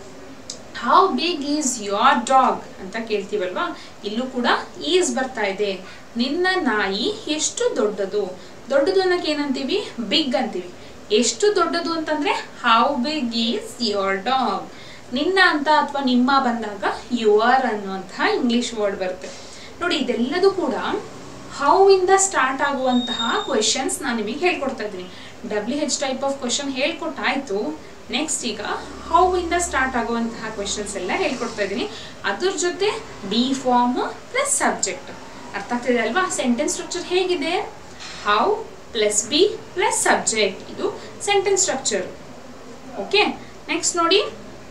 how big is your dog ಅಂತ ಕೇಳ್ತೀವಲ್ವಾ ಇಲ್ಲೂ ಕೂಡ ಈಸ್ ಬರ್ತಾ ಇದೆ ನಿನ್ನ ನಾಯಿ ಎಷ್ಟು ದೊಡ್ಡದು ದೊಡ್ಡದು ಅನ್ನಕ್ಕೆ ಏನಂತೀವಿ ಬಿಗ್ ಅಂತೀವಿ ಎಷ್ಟು ದೊಡ್ಡದು ಅಂತಂದ್ರೆ how big is your dog ನಿನ್ನ ಅಂತ ಅಥವಾ ನಿಮ್ಮ ಬಂದಾಗ ಯುವರ್ ಅನ್ನುವಂತಹ ಇಂಗ್ಲಿಷ್ ವರ್ಡ್ ಬರುತ್ತೆ ನೋಡಿ ಇದೆಲ್ಲದೂ ಕೂಡ ಹೌ ಇಂದ ಸ್ಟಾರ್ಟ್ ಆಗುವಂತಹ ಕ್ವೆಶನ್ಸ್ ನಾನು ನಿಮಗೆ ಹೇಳ್ಕೊಡ್ತಾ ಇದ್ದೀನಿ W H type of question ಹೇಳ್ಕೊಟ್ಟಾಯ್ತು ನೆಕ್ಸ್ಟ್ ಈಗ ಹೌ ಇಂದ ಸ್ಟಾರ್ಟ್ ಆಗುವಂತಹ ಕ್ವೆಶನ್ಸ್ ಎಲ್ಲ ಹೇಳ್ಕೊಡ್ತಾ ಇದ್ದೀನಿ ಅದ್ರ ಜೊತೆ ಬಿ ಫಾರ್ಮ್ ಪ್ಲಸ್ ಸಬ್ಜೆಕ್ಟ್ ಅರ್ಥ ಆಗ್ತಿದೆ ಅಲ್ವಾ ಸೆಂಟೆನ್ಸ್ ಸ್ಟ್ರಕ್ಚರ್ ಹೇಗಿದೆ how plus B plus subject ಇದು ಸೆಂಟೆನ್ಸ್ ಸ್ಟ್ರಕ್ಚರ್ ಓಕೆ ನೆಕ್ಸ್ಟ್ ನೋಡಿ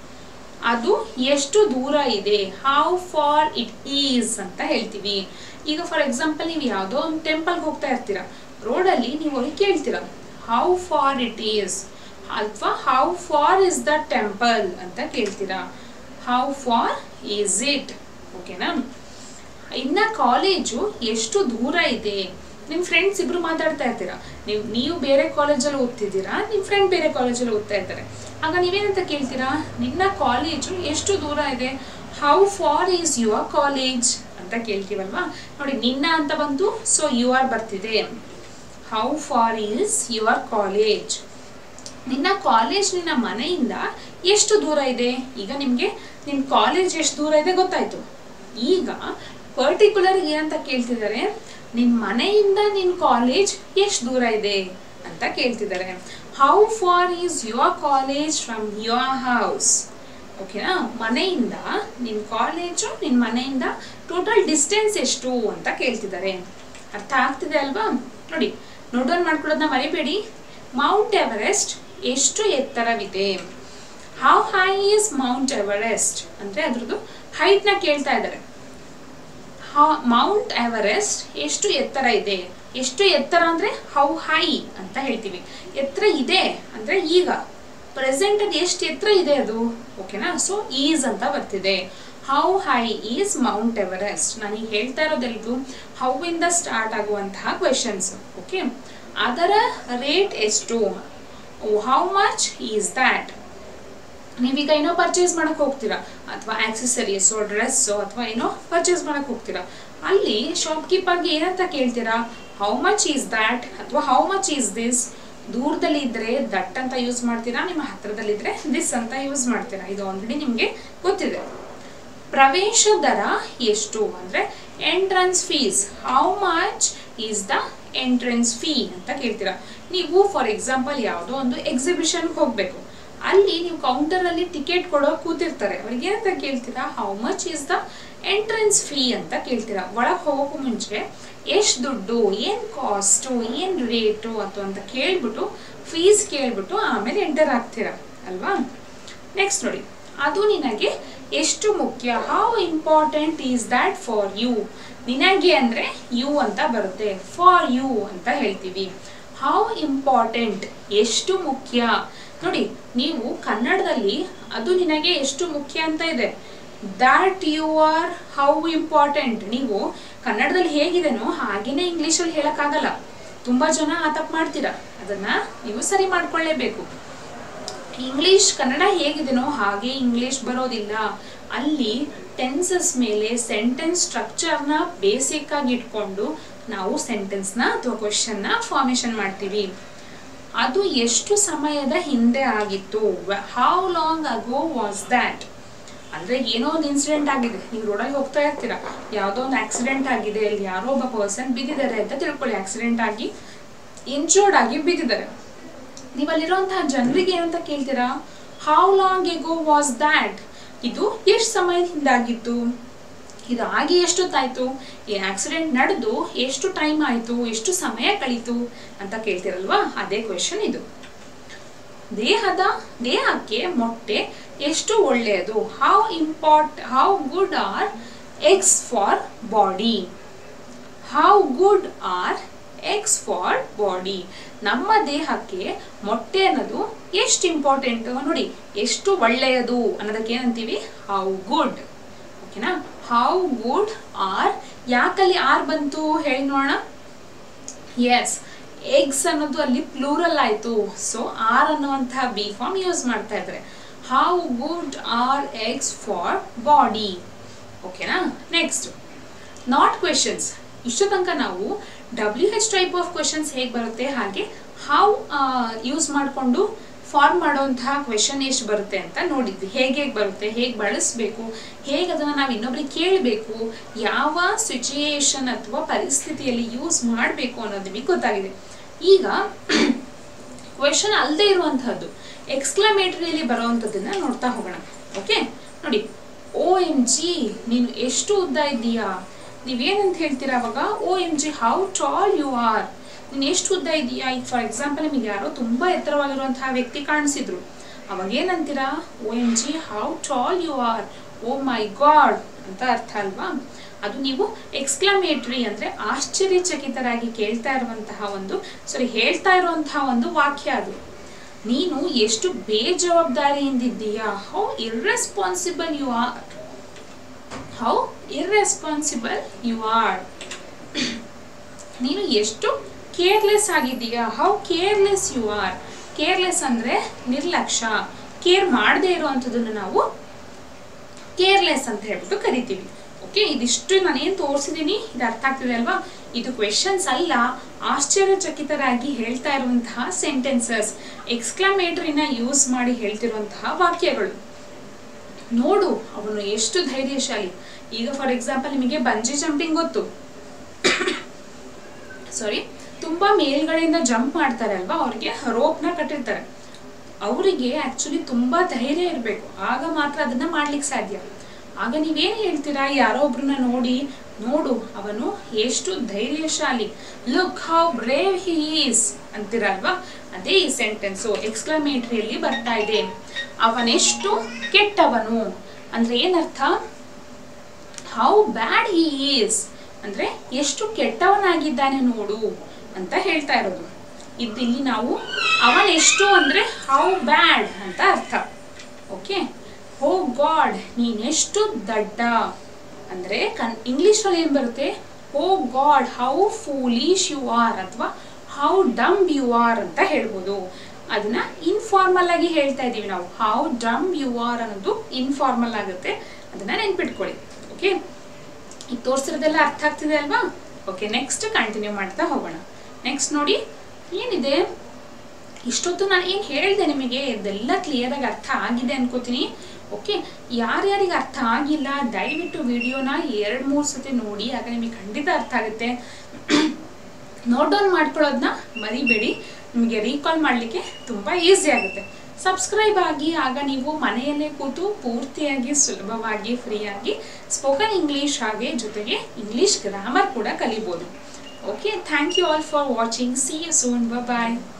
ಅದು ಎಷ್ಟು ದೂರ ಇದೆ ಹೌ ಫಾರ್ ಇಟ್ ಈಸ್ ಅಂತ ಹೇಳ್ತೀವಿ ಈಗ ಫಾರ್ ಎಕ್ಸಾಂಪಲ್ ನೀವು ಯಾವುದೋ ಒಂದು ಟೆಂಪಲ್ಗೆ ಹೋಗ್ತಾ ಇರ್ತೀರಾ ರೋಡಲ್ಲಿ ನೀವು ಅವ್ರಿಗೆ ಕೇಳ್ತೀರಾ ಹೌ ಫಾರ್ ಇಟ್ ಈಸ್ ಅಥವಾ how far is the temple ಅಂತ ಕೇಳ್ತೀರಾ ಹೌ ಫಾರ್ ಈಸ್ ಇಟ್ ಓಕೆನಾ ಇನ್ನ ಕಾಲೇಜು ಎಷ್ಟು ದೂರ ಇದೆ ನಿಮ್ಮ ಫ್ರೆಂಡ್ಸ್ ಇಬ್ರು ಮಾತಾಡ್ತಾ ಇರ್ತೀರಾ ನೀವು ನೀವು ಬೇರೆ ಕಾಲೇಜಲ್ಲಿ ಓದ್ತಿದ್ದೀರಾ ನಿಮ್ಮ ಫ್ರೆಂಡ್ ಬೇರೆ ಕಾಲೇಜಲ್ಲಿ ಓದ್ತಾ ಇರ್ತಾರೆ ಆಗ ನೀವೇನಂತ ಕೇಳ್ತೀರಾ ನಿನ್ನ ಕಾಲೇಜು ಎಷ್ಟು ದೂರ ಇದೆ how far is your college ಅಂತ ಕೇಳ್ತೀವಲ್ವಾ ನೋಡಿ ನಿನ್ನ ಅಂತ ಬಂತು ಸೊ ಯು ಆರ್ ಬರ್ತಿದೆ how far is your college ನಿನ್ನ ಕಾಲೇಜ್ ನಿನ್ನ ಮನೆಯಿಂದ ಎಷ್ಟು ದೂರ ಇದೆ ಈಗ ನಿಮಗೆ ನಿಮ್ಮ ಕಾಲೇಜ್ ಎಷ್ಟು ದೂರ ಇದೆ ಗೊತ್ತಾಯ್ತು ಈಗ ಪರ್ಟಿಕ್ಯುಲರ್ ಏನಂತ ಕೇಳ್ತಿದ್ದಾರೆ ನಿನ್ನ ಮನೆಯಿಂದ ನಿನ್ನ ಕಾಲೇಜ್ ಎಷ್ಟು ದೂರ ಇದೆ ಅಂತ ಕೇಳ್ತಿದ್ದಾರೆ how far is your college from your house ಓಕೆನಾ ಮನೆಯಿಂದ ನಿನ್ನ ಕಾಲೇಜು ನಿನ್ನ ಮನೆಯಿಂದ ಟೋಟಲ್ ಡಿಸ್ಟೆನ್ಸ್ ಎಷ್ಟು ಅಂತ ಕೇಳ್ತಿದ್ದಾರೆ ಅರ್ಥ ಆಗ್ತಿದೆ ಅಲ್ವಾ ನೋಡಿ ನೋಡೋನ್ ಮಾಡ್ಕೊಳ್ಳೋದನ್ನ ಮರಿಬೇಡಿ ಮೌಂಟ್ ಎವರೆಸ್ಟ್ ಎಷ್ಟು ಎತ್ತರವಿದೆ how high is Mount Everest ಅಂದರೆ ಅದ್ರದ್ದು ಹೈಟ್ನ ಕೇಳ್ತಾ ಇದ್ದಾರೆ ಮೌಂಟ್ ಎವರೆಸ್ಟ್ ಎಷ್ಟು ಎತ್ತರ ಇದೆ ಎಷ್ಟು ಎತ್ತರ ಅಂದರೆ ಹೌ ಹೈ ಅಂತ ಹೇಳ್ತೀವಿ ಎತ್ತರ ಇದೆ ಅಂದರೆ ಈಗ ಪ್ರೆಸೆಂಟ್ ಅದು ಎಷ್ಟು ಎತ್ತರ ಇದೆ ಅದು ಓಕೆನಾ ಸೊ ಈಸ್ ಅಂತ ಬರ್ತಿದೆ how high is Mount Everest ನಾನು ಈಗ ಹೇಳ್ತಾ ಇರೋದೆಲ್ಲದು ಹೌ ಇಂದ ಸ್ಟಾರ್ಟ್ ಆಗುವಂತಹ ಕ್ವೆಶನ್ಸ್ ಓಕೆ ಅದರ ರೇಟ್ ಎಷ್ಟು ಹೌ ಮಚ್ ಈಸ್ ದ್ಯಾಟ್ ನೀವೀಗ ಏನೋ ಪರ್ಚೇಸ್ ಮಾಡಕ್ ಹೋಗ್ತೀರಾ ಅಥವಾ ಆಕ್ಸೆಸರೀಸು ಡ್ರೆಸ್ಸು ಅಥವಾ ಏನೋ ಪರ್ಚೇಸ್ ಮಾಡಕ್ ಹೋಗ್ತೀರಾ ಅಲ್ಲಿ ಶಾಪ್ಕೀಪರ್ಗೆ ಏನಂತ ಕೇಳ್ತೀರಾ ಹೌ ಮಚ್ ಈಸ್ ದ್ಯಾಟ್ ಅಥವಾ ಹೌ ಮಚ್ ಈಸ್ ದಿಸ್ ದೂರದಲ್ಲಿ ಇದ್ರೆ ದಟ್ ಅಂತ ಯೂಸ್ ಮಾಡ್ತೀರಾ ನಿಮ್ಮ ಹತ್ರದಲ್ಲಿದ್ರೆ ದಿಸ್ ಅಂತ ಯೂಸ್ ಮಾಡ್ತೀರಾ ಇದು ಆಲ್ರೆಡಿ ನಿಮಗೆ ಗೊತ್ತಿದೆ ಪ್ರವೇಶ ದರ ಎಷ್ಟು ಅಂದ್ರೆ entrance fees how much is the entrance fee ಅಂತ ಕೇಳ್ತೀರಾ ನೀವು ಫಾರ್ ಎಕ್ಸಾಂಪಲ್ ಯಾವುದೋ ಒಂದು ಎಕ್ಸಿಬಿಷನ್ಗೆ ಹೋಗಬೇಕು ಅಲ್ಲಿ ನೀವು ಕೌಂಟರಲ್ಲಿ ಟಿಕೆಟ್ ಕೊಡೋ ಕೂತಿರ್ತಾರೆ ಅವ್ರಿಗೆ ಏನಂತ ಕೇಳ್ತೀರಾ how much is the entrance fee ಅಂತ ಕೇಳ್ತೀರಾ ಒಳಗೆ ಹೋಗೋಕ್ಕೂ ಮುಂಚೆ ಎಷ್ಟು ದುಡ್ಡು ಏನು ಕಾಸ್ಟು ಏನು ರೇಟು ಅಥವಾ ಅಂತ ಕೇಳ್ಬಿಟ್ಟು ಫೀಸ್ ಕೇಳ್ಬಿಟ್ಟು ಆಮೇಲೆ ಎಂಟರ್ ಆಗ್ತೀರಾ ಅಲ್ವಾ ನೆಕ್ಸ್ಟ್ ನೋಡಿ ಅದು ನಿನಗೆ ಎಷ್ಟು ಮುಖ್ಯ how important is that for you ನಿನಗೆ ಅಂದರೆ ಯು ಅಂತ ಬರುತ್ತೆ ಫಾರ್ ಯು ಅಂತ ಹೇಳ್ತೀವಿ ಹೌ ಇಂಪಾರ್ಟೆಂಟ್ ಎಷ್ಟು ಮುಖ್ಯ ನೋಡಿ ನೀವು ಕನ್ನಡದಲ್ಲಿ ಅದು ನಿನಗೆ ಎಷ್ಟು ಮುಖ್ಯ ಅಂತ ಇದೆ that you are how important ನೀವು ಕನ್ನಡದಲ್ಲಿ ಹೇಗಿದೆನೋ ಹಾಗೇನೆ ಇಂಗ್ಲೀಷಲ್ಲಿ ಹೇಳೋಕ್ಕಾಗಲ್ಲ ತುಂಬ ಜನ ಆ ತಪ್ಪು ಮಾಡ್ತೀರಾ ಅದನ್ನು ನೀವು ಸರಿ ಮಾಡ್ಕೊಳ್ಳೇಬೇಕು ಇಂಗ್ಲಿಷ್ ಕನ್ನಡ ಹೇಗಿದೆನೋ ಹಾಗೆ ಇಂಗ್ಲಿಷ್ ಬರೋದಿಲ್ಲ ಅಲ್ಲಿ ಟೆನ್ಸಸ್ ಮೇಲೆ ಸೆಂಟೆನ್ಸ್ ಸ್ಟ್ರಕ್ಚರ್ನ ಬೇಸಿಕ್ ಆಗಿ ಇಟ್ಕೊಂಡು ನಾವು ಸೆಂಟೆನ್ಸ್ನ ಅಥವಾ ಕ್ವಶನ್ನ ಫಾರ್ಮೇಶನ್ ಮಾಡ್ತೀವಿ ಅದು ಎಷ್ಟು ಸಮಯದ ಹಿಂದೆ ಆಗಿತ್ತು how long ago was that ಅಂದರೆ ಏನೋ ಒಂದು ಇನ್ಸಿಡೆಂಟ್ ಆಗಿದೆ ನೀವು ರೋಡಲ್ಲಿ ಹೋಗ್ತಾ ಇರ್ತೀರಾ ಯಾವುದೋ ಒಂದು ಆಕ್ಸಿಡೆಂಟ್ ಆಗಿದೆ ಅಲ್ಲಿ ಯಾರೋ ಒಬ್ಬ ಪರ್ಸನ್ ಬಿದ್ದಿದ್ದಾರೆ ಅಂತ ತಿಳ್ಕೊಳ್ಳಿ ಆಕ್ಸಿಡೆಂಟ್ ಆಗಿ ಇಂಜೋರ್ಡ್ ಆಗಿ ಬಿದ್ದಿದ್ದಾರೆ ನೀವು ಅಲ್ಲಿರುವಂತಹ ಜನರಿಗೆ ಏನಂತ ಕೇಳ್ತೀರಾ how long ago was that ಇದು ಎಷ್ಟು ಸಮಯದ ಹಿಂದಾಗಿತ್ತು ಇದು ಆಗಿ ಎಷ್ಟೊತ್ತಾಯ್ತು ಈ ಆಕ್ಸಿಡೆಂಟ್ ನಡೆದು ಎಷ್ಟು ಟೈಮ್ ಆಯಿತು ಎಷ್ಟು ಸಮಯ ಕಳೀತು ಅಂತ ಕೇಳ್ತಿರಲ್ವಾ ಅದೇ ಕ್ವೆಶನ್ ಇದು ದೇಹದ ದೇಹಕ್ಕೆ ಮೊಟ್ಟೆ ಎಷ್ಟು ಒಳ್ಳೆಯದು how import how good are eggs for body how good are eggs for body ನಮ್ಮ ದೇಹಕ್ಕೆ ಮೊಟ್ಟೆ ಅನ್ನೋದು ಎಷ್ಟು ಇಂಪಾರ್ಟೆಂಟ್ ನೋಡಿ ಎಷ್ಟು ಒಳ್ಳೆಯದು ಅನ್ನೋದಕ್ಕೆ ಏನಂತೀವಿ ಹೌ ಗುಡ್ ಓಕೆನಾ ಹೌ ಗುಡ್ ಆರ್ ಯಾಕಲ್ಲಿ ಆರ್ ಬಂತು ಹೇಳಿ ನೋಡೋಣ ಎಸ್ ಎಗ್ಸ್ ಅನ್ನೋದು ಅಲ್ಲಿ ಪ್ಲೂರಲ್ ಆಯಿತು ಸೊ ಆರ್ ಅನ್ನುವಂತಹ ಬಿ ಫಾರ್ಮ್ ಯೂಸ್ ಮಾಡ್ತಾ ಇದ್ದಾರೆ how good are eggs for body ಓಕೆನಾ ನೆಕ್ಸ್ಟ್ ನಾಟ್ ಕ್ವೆಶನ್ಸ್ ಇಷ್ಟು ತನಕ ನಾವು W H type of questions ಹೇಗೆ ಬರುತ್ತೆ ಹಾಗೆ ಹೌ ಯೂಸ್ ಮಾಡಿಕೊಂಡು ಫಾರ್ಮ್ ಮಾಡುವಂತಹ ಕ್ವೆಶನ್ ಎಷ್ಟು ಬರುತ್ತೆ ಅಂತ ನೋಡಿದ್ವಿ ಹೇಗೆ ಹೇಗೆ ಬರುತ್ತೆ ಹೇಗೆ ಬಳಸಬೇಕು ಹೇಗೆ ಅದನ್ನು ನಾವು ಇನ್ನೊಬ್ರಿಗೆ ಕೇಳಬೇಕು ಯಾವ ಸಿಚುಯೇಷನ್ ಅಥವಾ ಪರಿಸ್ಥಿತಿಯಲ್ಲಿ ಯೂಸ್ ಮಾಡಬೇಕು ಅನ್ನೋದು ನಿಮಗೆ ಗೊತ್ತಾಗಿದೆ ಈಗ ಕ್ವೆಶನ್ ಅಲ್ಲದೆ ಇರುವಂತಹದ್ದು ಎಕ್ಸ್ಕ್ಲಮೇಟರಿಯಲ್ಲಿ ಬರುವಂಥದ್ದನ್ನ ನೋಡ್ತಾ ಹೋಗೋಣ ಓಕೆ ನೋಡಿ ಓ ಎಮ್ ಜಿ ನೀನು ಎಷ್ಟು ಉದ್ದ ಇದ್ದೀಯಾ ನೀವೇನಂತ ಹೇಳ್ತೀರಾ ಅವಾಗ O M G how tall you are ನೀನು ಎಷ್ಟು ಉದ್ದ ಇದೆಯಾ ಈಗ ಫಾರ್ ಎಕ್ಸಾಂಪಲ್ ನಿಮಗೆ ಯಾರೋ ತುಂಬ ಎತ್ತರವಾಗಿರುವಂತಹ ವ್ಯಕ್ತಿ ಕಾಣಿಸಿದ್ರು ಅವಾಗ ಏನಂತೀರಾ O M G how tall you are oh my god ಅಂತ ಅರ್ಥ ಅಲ್ವಾ ಅದು ನೀವು ಎಕ್ಸ್ಕ್ಲಮೇಟ್ರಿ ಅಂದರೆ ಆಶ್ಚರ್ಯಚಕಿತರಾಗಿ ಕೇಳ್ತಾ ಇರುವಂತಹ ಒಂದು ಸಾರಿ ಹೇಳ್ತಾ ಇರುವಂತಹ ಒಂದು ವಾಕ್ಯ ಅದು ನೀನು ಎಷ್ಟು ಬೇಜವಾಬ್ದಾರಿಯಿಂದಿದ್ದೀಯಾ how irresponsible you are how irresponsible you are ನೀನು ಎಷ್ಟು ಕೇರ್ಲೆಸ್ ಆಗಿದ್ದೀಯಾ how careless you are careless ಅಂದರೆ ನಿರ್ಲಕ್ಷ್ಯ ಕೇರ್ ಮಾಡದೇ ಇರುವಂಥದ್ದನ್ನು ನಾವು ಕೇರ್ಲೆಸ್ ಅಂತ ಹೇಳ್ಬಿಟ್ಟು ಕರಿತೀವಿ ಓಕೆ ಇದಿಷ್ಟು ನಾನೇನು ತೋರಿಸಿದ್ದೀನಿ ಇದು ಅರ್ಥ ಆಗ್ತಿದೆ ಅಲ್ವಾ ಇದು ಕ್ವೆಶನ್ಸ್ ಅಲ್ಲ ಆಶ್ಚರ್ಯಚಕಿತರಾಗಿ ಹೇಳ್ತಾ ಇರುವಂತಹ ಸೆಂಟೆನ್ಸಸ್ ಎಕ್ಸ್ಕ್ಲಮೇಟರಿನ ಯೂಸ್ ಮಾಡಿ ಹೇಳ್ತಿರುವಂತಹ ವಾಕ್ಯಗಳು ನೋಡು ಅವನು ಎಷ್ಟು ಧೈರ್ಯಶಾಲಿ ಈಗ ಫಾರ್ ಎಕ್ಸಾಂಪಲ್ ನಿಮಗೆ ಬಂಜಿ ಜಂಪಿಂಗ್ ಗೊತ್ತು ಸಾರಿ ತುಂಬಾ ಮೇಲ್ಗಡೆಯಿಂದ ಜಂಪ್ ಮಾಡ್ತಾರೆ ಅಲ್ವಾ ಅವ್ರಿಗೆ ರೋಪ್ನ ಕಟ್ಟಿರ್ತಾರೆ ಅವರಿಗೆ ಆಕ್ಚುಲಿ ತುಂಬಾ ಧೈರ್ಯ ಇರಬೇಕು ಆಗ ಮಾತ್ರ ಅದನ್ನ ಮಾಡ್ಲಿಕ್ಕೆ ಸಾಧ್ಯ ಆಗ ನೀವೇನ್ ಹೇಳ್ತೀರಾ ಯಾರೋ ಒಬ್ರನ್ನ ನೋಡಿ ನೋಡು ಅವನು ಎಷ್ಟು ಧೈರ್ಯಶಾಲಿ look how brave he is ಅಂತೀರಲ್ವಾ ಅದೇ ಈ ಸೆಂಟೆನ್ಸು ಎಕ್ಸ್ಕ್ಲಮೇಟ್ರಿಯಲ್ಲಿ ಬರ್ತಾ ಇದೆ ಅವನೆಷ್ಟು ಕೆಟ್ಟವನು ಅಂದ್ರೆ ಏನರ್ಥ ಹೌ ಬ್ಯಾಡ್ ಹಿ ಈಸ್ ಅಂದ್ರೆ ಎಷ್ಟು ಕೆಟ್ಟವನಾಗಿದ್ದಾನೆ ನೋಡು ಅಂತ ಹೇಳ್ತಾ ಇರೋದು ಇದಿಲ್ಲಿ ನಾವು ಅವನೆಷ್ಟು ಅಂದ್ರೆ ಹೌ ಬ್ಯಾಡ್ ಅಂತ ಅರ್ಥ ಓಕೆ ಹೋ ಗಾಡ್ ನೀನೆಷ್ಟು ದಡ್ಡ ಅಂದ್ರೆ ಕನ್ ಇಂಗ್ಲಿಷಲ್ಲಿ ಏನು ಬರುತ್ತೆ oh god how foolish you are ಅಥವಾ ಹೌ ಡಮ್ ಯು ಆರ್ ಅಂತ ಹೇಳ್ಬೋದು ಅದನ್ನ ಇನ್ಫಾರ್ಮಲ್ ಆಗಿ ಹೇಳ್ತಾ ಇದೀವಿ ನಾವು ಹೌ ಡಮ್ ಯು ಆರ್ ಅನ್ನೋದು ಇನ್ಫಾರ್ಮಲ್ ಆಗುತ್ತೆ ಅದನ್ನ ನೆನ್ಪಿಟ್ಕೊಳ್ಳಿ ಓಕೆ ಈಗ ತೋರಿಸಿರೋದೆಲ್ಲ ಅರ್ಥ ಆಗ್ತಿದೆ ಅಲ್ವಾ ಓಕೆ ನೆಕ್ಸ್ಟ್ ಕಂಟಿನ್ಯೂ ಮಾಡ್ತಾ ಹೋಗೋಣ ನೆಕ್ಸ್ಟ್ ನೋಡಿ ಏನಿದೆ ಇಷ್ಟೊತ್ತು ನಾನು ಏನು ಹೇಳಿದೆ ನಿಮಗೆ ಇದೆಲ್ಲ ಕ್ಲಿಯರ್ ಆಗಿ ಅರ್ಥ ಆಗಿದೆ ಅನ್ಕೋತೀನಿ ಓಕೆ ಯಾರ್ಯಾರಿಗೆ ಅರ್ಥ ಆಗಿಲ್ಲ ದಯವಿಟ್ಟು ವಿಡಿಯೋನ ಎರಡು ಮೂರು ಸತಿ ನೋಡಿ ಆಗ ನಿಮಗೆ ಖಂಡಿತ ಅರ್ಥ ಆಗುತ್ತೆ ನೋಟ್ ಡೌನ್ ಮಾಡ್ಕೊಳ್ಳೋದನ್ನ ಮರಿಬೇಡಿ ನಿಮಗೆ ರೀಕಾಲ್ ಮಾಡಲಿಕ್ಕೆ ತುಂಬ ಈಸಿ ಆಗುತ್ತೆ ಸಬ್ಸ್ಕ್ರೈಬ್ ಆಗಿ ಆಗ ನೀವು ಮನೆಯಲ್ಲೇ ಕೂತು ಪೂರ್ತಿಯಾಗಿ ಸುಲಭವಾಗಿ ಫ್ರೀಯಾಗಿ ಸ್ಪೋಕನ್ ಇಂಗ್ಲೀಷ್ ಹಾಗೆ ಜೊತೆಗೆ ಇಂಗ್ಲೀಷ್ ಗ್ರಾಮರ್ ಕೂಡ ಕಲಿಬೋದು okay thank you all for watching see you soon bye